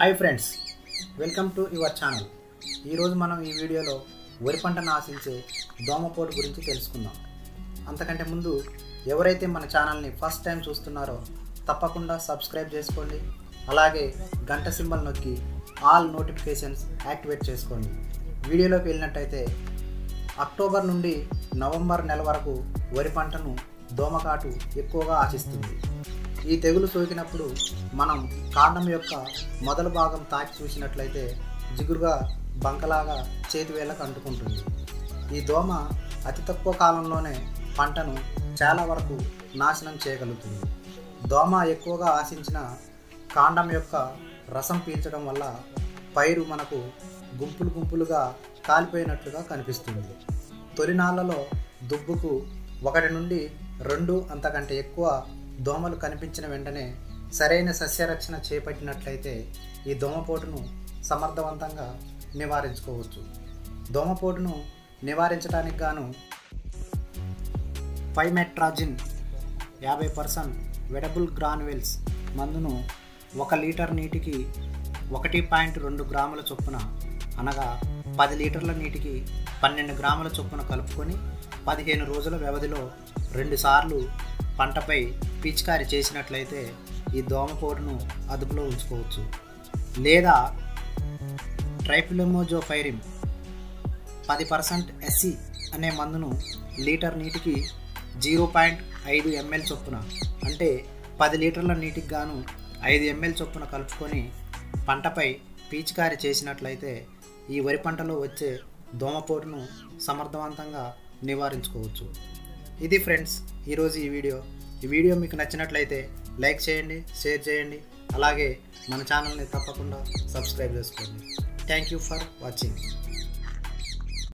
hi friends welcome to your channel ఈరోజు మనం ఈ వీడియోలో వరి పంటను ఆశించే దోమపోటు గురించి తెలుసుకుందాం అంతకంటే ముందు ఎవరైతే మన ఛానల్ని ఫస్ట్ టైం చూస్తున్నారో తప్పకుండా సబ్స్క్రైబ్ చేసుకోండి అలాగే గంట సింబల్ నొక్కి ఆల్ నోటిఫికేషన్స్ యాక్టివేట్ చేసుకోండి వీడియోలోకి వెళ్ళినట్టయితే అక్టోబర్ నుండి నవంబర్ నెల వరకు వరి పంటను దోమకాటు ఎక్కువగా ఆశిస్తుంది ఈ తెగులు సోకినప్పుడు మనం కాండం యొక్క మొదలు భాగం తాకి చూసినట్లయితే జిగురుగా బంకలాగా చేతివేళ్ళకు అంటుకుంటుంది ఈ దోమ అతి తక్కువ కాలంలోనే పంటను చాలా వరకు నాశనం చేయగలుగుతుంది దోమ ఎక్కువగా ఆశించిన కాండం యొక్క రసం పీల్చడం వల్ల పైరు మనకు గుంపులు గుంపులుగా కాలిపోయినట్లుగా కనిపిస్తుంది తొలినాళ్లలో దుబ్బుకు ఒకటి నుండి రెండు అంతకంటే ఎక్కువ దోమలు కనిపించిన వెంటనే సరైన సస్యరక్షణ చేపట్టినట్లయితే ఈ దోమపోటును సమర్థవంతంగా నివారించుకోవచ్చు దోమపోటును నివారించడానికి గాను పైమెట్రాజిన్ యాభై పర్సెంట్ వెడబుల్ గ్రాన్యువెల్స్ మందును ఒక లీటర్ నీటికి ఒకటి పాయింట్ రెండు గ్రాముల చొప్పున అనగా పది లీటర్ల నీటికి పన్నెండు గ్రాముల చొప్పున కలుపుకొని పదిహేను రోజుల వ్యవధిలో రెండుసార్లు పంటపై పిచికారి చేసినట్లయితే ఈ దోమపోటును అదుపులో ఉంచుకోవచ్చు లేదా ట్రైఫిలమోజోఫైరిమ్ పది పర్సెంట్ ఎస్సి అనే మందును లీటర్ నీటికి జీరో పాయింట్ ఐదు ఎంఎల్ చొప్పున అంటే పది లీటర్ల నీటికి గాను ఐదు ఎంఎల్ చొప్పున కలుపుకొని పంటపై పీచికారి చేసినట్లయితే ఈ వరి పంటలో వచ్చే దోమపోటును సమర్థవంతంగా నివారించుకోవచ్చు ఇది ఫ్రెండ్స్ ఈరోజు ఈ వీడియో ఈ వీడియో మీకు నచ్చినట్లయితే లైక్ చేయండి షేర్ చేయండి అలాగే మన ఛానల్ని తప్పకుండా సబ్స్క్రైబ్ చేసుకోండి థ్యాంక్ యూ ఫర్ వాచింగ్